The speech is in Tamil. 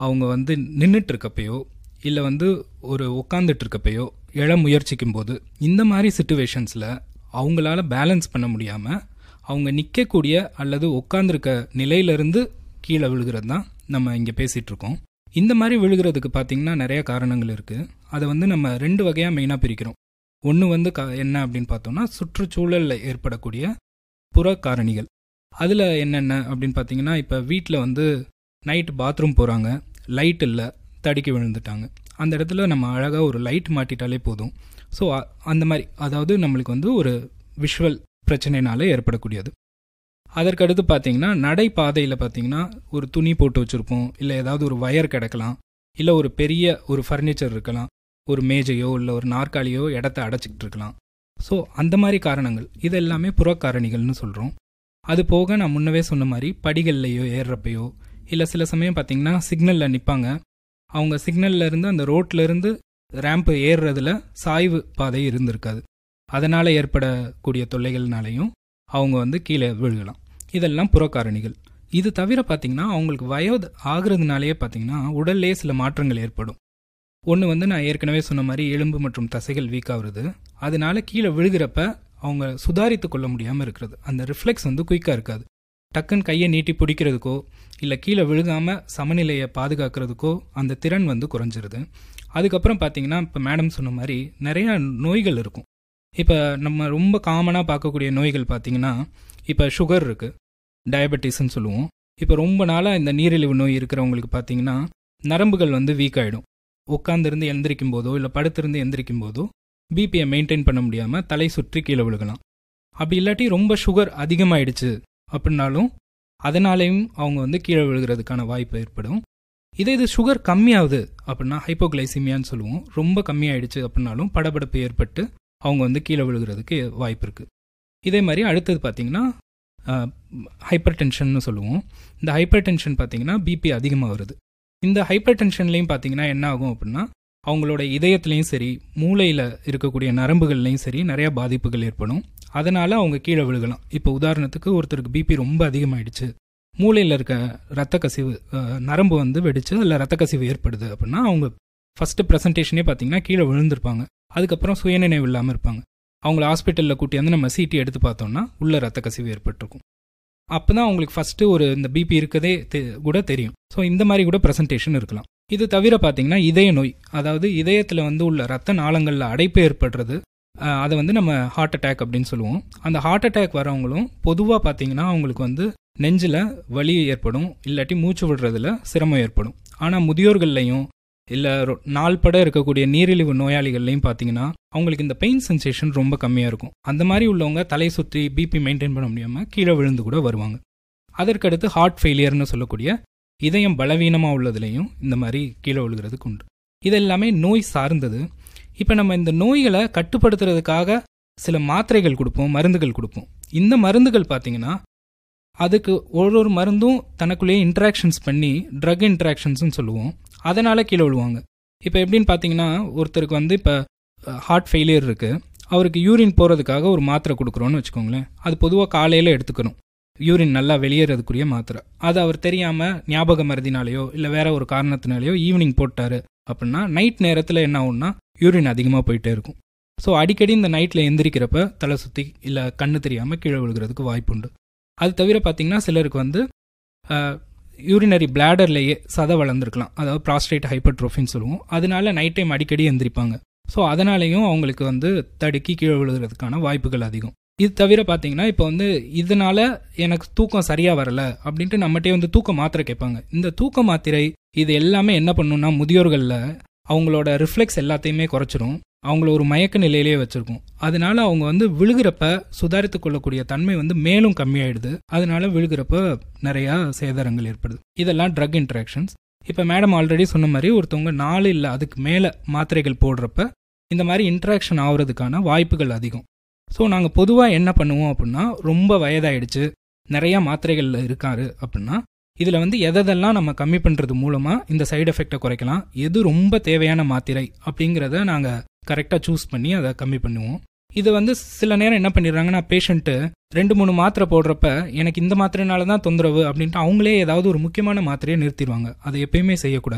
அவங்க வந்து நின்றுட்டு இருக்கப்பயோ இல்லை வந்து ஒரு உட்காந்துட்டு இருக்கப்பயோ எழ முயற்சிக்கும் போது இந்த மாதிரி சுச்சுவேஷன்ஸில் அவங்களால பேலன்ஸ் பண்ண முடியாமல் அவங்க நிற்கக்கூடிய அல்லது உட்காந்துருக்க நிலையிலிருந்து கீழே விழுகிறது தான் நம்ம இங்கே பேசிகிட்டு இருக்கோம் இந்த மாதிரி விழுகிறதுக்கு பார்த்தீங்கன்னா நிறைய காரணங்கள் இருக்குது அதை வந்து நம்ம ரெண்டு வகையாக மெயினாக பிரிக்கிறோம் ஒன்று வந்து க என்ன அப்படின்னு பார்த்தோம்னா சுற்றுச்சூழலில் ஏற்படக்கூடிய புற காரணிகள் அதில் என்னென்ன அப்படின்னு பார்த்தீங்கன்னா இப்போ வீட்டில் வந்து நைட்டு பாத்ரூம் போகிறாங்க லைட் இல்லை தடுக்கி விழுந்துட்டாங்க அந்த இடத்துல நம்ம அழகாக ஒரு லைட் மாட்டிட்டாலே போதும் ஸோ அந்த மாதிரி அதாவது நம்மளுக்கு வந்து ஒரு விஷுவல் பிரச்சனைனால ஏற்படக்கூடியது அதற்கடுத்து பார்த்தீங்கன்னா நடைபாதையில் பார்த்தீங்கன்னா ஒரு துணி போட்டு வச்சுருப்போம் இல்லை ஏதாவது ஒரு வயர் கிடக்கலாம் இல்லை ஒரு பெரிய ஒரு ஃபர்னிச்சர் இருக்கலாம் ஒரு மேஜையோ இல்லை ஒரு நாற்காலியோ இடத்த அடைச்சிக்கிட்டு இருக்கலாம் ஸோ அந்த மாதிரி காரணங்கள் இது எல்லாமே புறக்காரணிகள்னு சொல்கிறோம் அது போக நான் முன்னவே சொன்ன மாதிரி படிகள்லையோ ஏறுறப்பையோ இல்லை சில சமயம் பார்த்தீங்கன்னா சிக்னலில் நிற்பாங்க அவங்க சிக்னல்ல இருந்து அந்த ரோட்ல இருந்து ரேம்ப் ஏறுறதுல சாய்வு பாதை இருந்திருக்காது அதனால் ஏற்படக்கூடிய தொல்லைகள்னாலையும் அவங்க வந்து கீழே விழுகலாம் இதெல்லாம் புறக்காரணிகள் இது தவிர பார்த்தீங்கன்னா அவங்களுக்கு வயது ஆகுறதுனாலேயே பார்த்தீங்கன்னா உடல்லே சில மாற்றங்கள் ஏற்படும் ஒன்று வந்து நான் ஏற்கனவே சொன்ன மாதிரி எலும்பு மற்றும் தசைகள் வீக் ஆகுறது அதனால கீழே விழுகிறப்ப அவங்க சுதாரித்து கொள்ள முடியாமல் இருக்கிறது அந்த ரிஃப்ளெக்ஸ் வந்து குயிக்காக இருக்காது டக்குன்னு கையை நீட்டி பிடிக்கிறதுக்கோ இல்லை கீழே விழுகாமல் சமநிலையை பாதுகாக்கிறதுக்கோ அந்த திறன் வந்து குறைஞ்சிருது அதுக்கப்புறம் பார்த்தீங்கன்னா இப்போ மேடம் சொன்ன மாதிரி நிறையா நோய்கள் இருக்கும் இப்போ நம்ம ரொம்ப காமனாக பார்க்கக்கூடிய நோய்கள் பார்த்தீங்கன்னா இப்போ சுகர் இருக்குது டயபெட்டிஸ்ன்னு சொல்லுவோம் இப்போ ரொம்ப நாளாக இந்த நீரிழிவு நோய் இருக்கிறவங்களுக்கு பார்த்தீங்கன்னா நரம்புகள் வந்து வீக் ஆகிடும் உட்காந்துருந்து எந்திரிக்கும் போதோ இல்லை படுத்திருந்து எந்திரிக்கும் போதோ பிபியை மெயின்டைன் பண்ண முடியாமல் தலை சுற்றி கீழே விழுகலாம் அப்படி இல்லாட்டி ரொம்ப சுகர் அதிகமாயிடுச்சு அப்படின்னாலும் அதனாலேயும் அவங்க வந்து கீழே விழுகிறதுக்கான வாய்ப்பு ஏற்படும் இதே இது சுகர் கம்மியாகுது அப்படின்னா ஹைப்போகிளைசிமியான்னு சொல்லுவோம் ரொம்ப கம்மியாயிடுச்சு அப்படின்னாலும் படபடப்பு ஏற்பட்டு அவங்க வந்து கீழே விழுகிறதுக்கு வாய்ப்பு இருக்குது இதே மாதிரி அடுத்தது பார்த்தீங்கன்னா ஹைப்பர் டென்ஷன்னு சொல்லுவோம் இந்த ஹைப்பர் டென்ஷன் பார்த்தீங்கன்னா பிபி அதிகமாக வருது இந்த ஹைப்பர் டென்ஷன்லையும் பார்த்தீங்கன்னா என்ன ஆகும் அப்படின்னா அவங்களோட இதயத்துலேயும் சரி மூளையில் இருக்கக்கூடிய நரம்புகள்லையும் சரி நிறைய பாதிப்புகள் ஏற்படும் அதனால் அவங்க கீழே விழுகலாம் இப்போ உதாரணத்துக்கு ஒருத்தருக்கு பிபி ரொம்ப அதிகமாயிடுச்சு மூளையில் இருக்க ரத்த கசிவு நரம்பு வந்து வெடிச்சு அதில் ரத்த கசிவு ஏற்படுது அப்படின்னா அவங்க ஃபஸ்ட்டு ப்ரெசன்டேஷனே பார்த்தீங்கன்னா கீழே விழுந்திருப்பாங்க அதுக்கப்புறம் சுயநினைவு இல்லாமல் இருப்பாங்க அவங்கள ஹாஸ்பிட்டலில் கூட்டி வந்து நம்ம சிடி எடுத்து பார்த்தோம்னா உள்ள ரத்த கசிவு ஏற்பட்டிருக்கும் அப்போ தான் அவங்களுக்கு ஃபஸ்ட்டு ஒரு இந்த பிபி இருக்கதே கூட தெரியும் ஸோ இந்த மாதிரி கூட ப்ரெசன்டேஷன் இருக்கலாம் இது தவிர பார்த்தீங்கன்னா இதய நோய் அதாவது இதயத்தில் வந்து உள்ள ரத்த நாளங்களில் அடைப்பு ஏற்படுறது அதை வந்து நம்ம ஹார்ட் அட்டாக் அப்படின்னு சொல்லுவோம் அந்த ஹார்ட் அட்டாக் வரவங்களும் பொதுவாக பார்த்தீங்கன்னா அவங்களுக்கு வந்து நெஞ்சில் வலி ஏற்படும் இல்லாட்டி மூச்சு விடுறதுல சிரமம் ஏற்படும் ஆனால் முதியோர்கள்லையும் இல்லை நாள்பட இருக்கக்கூடிய நீரிழிவு நோயாளிகள்லையும் பார்த்தீங்கன்னா அவங்களுக்கு இந்த பெயின் சென்சேஷன் ரொம்ப கம்மியாக இருக்கும் அந்த மாதிரி உள்ளவங்க தலை சுற்றி பிபி மெயின்டைன் பண்ண முடியாமல் கீழே விழுந்து கூட வருவாங்க அதற்கடுத்து ஹார்ட் ஃபெயிலியர்னு சொல்லக்கூடிய இதயம் பலவீனமாக உள்ளதுலேயும் இந்த மாதிரி கீழே விழுகிறதுக்கு உண்டு இது எல்லாமே நோய் சார்ந்தது இப்போ நம்ம இந்த நோய்களை கட்டுப்படுத்துறதுக்காக சில மாத்திரைகள் கொடுப்போம் மருந்துகள் கொடுப்போம் இந்த மருந்துகள் பார்த்தீங்கன்னா அதுக்கு ஒரு ஒரு மருந்தும் தனக்குள்ளேயே இன்ட்ராக்ஷன்ஸ் பண்ணி ட்ரக் இன்ட்ராக்ஷன்ஸ்னு சொல்லுவோம் அதனால் கீழே விழுவாங்க இப்போ எப்படின்னு பார்த்தீங்கன்னா ஒருத்தருக்கு வந்து இப்போ ஹார்ட் ஃபெயிலியர் இருக்குது அவருக்கு யூரின் போகிறதுக்காக ஒரு மாத்திரை கொடுக்குறோன்னு வச்சுக்கோங்களேன் அது பொதுவாக காலையில் எடுத்துக்கணும் யூரின் நல்லா வெளியேறதுக்குரிய மாத்திரை அது அவர் தெரியாமல் ஞாபக மருதினாலேயோ இல்லை வேற ஒரு காரணத்தினாலேயோ ஈவினிங் போட்டாரு அப்படின்னா நைட் நேரத்தில் என்ன ஆகும்னா யூரின் அதிகமாக போயிட்டே இருக்கும் ஸோ அடிக்கடி இந்த நைட்டில் எந்திரிக்கிறப்ப தலை சுற்றி இல்லை கண்ணு தெரியாமல் கீழே விழுகிறதுக்கு வாய்ப்பு உண்டு அது தவிர பார்த்தீங்கன்னா சிலருக்கு வந்து யூரினரி பிளாடர்லேயே சதை வளர்ந்துருக்கலாம் அதாவது ப்ராஸ்டேட் ஹைப்பர்ட்ரோஃபின்னு சொல்லுவோம் அதனால நைட் டைம் அடிக்கடி எந்திரிப்பாங்க ஸோ அதனாலேயும் அவங்களுக்கு வந்து தடுக்கி கீழே விழுகிறதுக்கான வாய்ப்புகள் அதிகம் இது தவிர பார்த்தீங்கன்னா இப்போ வந்து இதனால எனக்கு தூக்கம் சரியாக வரல அப்படின்ட்டு நம்மகிட்டே வந்து தூக்க மாத்திரை கேட்பாங்க இந்த தூக்க மாத்திரை இது எல்லாமே என்ன பண்ணுன்னா முதியோர்களில் அவங்களோட ரிஃப்ளெக்ஸ் எல்லாத்தையுமே குறைச்சிரும் அவங்கள ஒரு மயக்க நிலையிலேயே வச்சிருக்கும் அதனால அவங்க வந்து விழுகிறப்ப சுதாரித்து கொள்ளக்கூடிய தன்மை வந்து மேலும் கம்மியாயிடுது அதனால விழுகிறப்ப நிறையா சேதாரங்கள் ஏற்படுது இதெல்லாம் ட்ரக் இன்ட்ராக்ஷன்ஸ் இப்போ மேடம் ஆல்ரெடி சொன்ன மாதிரி ஒருத்தவங்க நாலு இல்லை அதுக்கு மேலே மாத்திரைகள் போடுறப்ப இந்த மாதிரி இன்ட்ராக்ஷன் ஆகுறதுக்கான வாய்ப்புகள் அதிகம் ஸோ நாங்கள் பொதுவாக என்ன பண்ணுவோம் அப்படின்னா ரொம்ப வயதாயிடுச்சு நிறையா மாத்திரைகள் இருக்காரு அப்படின்னா இதில் வந்து எதெல்லாம் நம்ம கம்மி பண்ணுறது மூலமாக இந்த சைடு எஃபெக்டை குறைக்கலாம் எது ரொம்ப தேவையான மாத்திரை அப்படிங்கிறத நாங்கள் கரெக்டாக சூஸ் பண்ணி அதை கம்மி பண்ணுவோம் இது வந்து சில நேரம் என்ன பண்ணிடுறாங்கன்னா பேஷண்ட்டு ரெண்டு மூணு மாத்திரை போடுறப்ப எனக்கு இந்த மாத்திரைனால தான் தொந்தரவு அப்படின்ட்டு அவங்களே ஏதாவது ஒரு முக்கியமான மாத்திரையை நிறுத்திடுவாங்க அதை எப்பயுமே செய்யக்கூடாது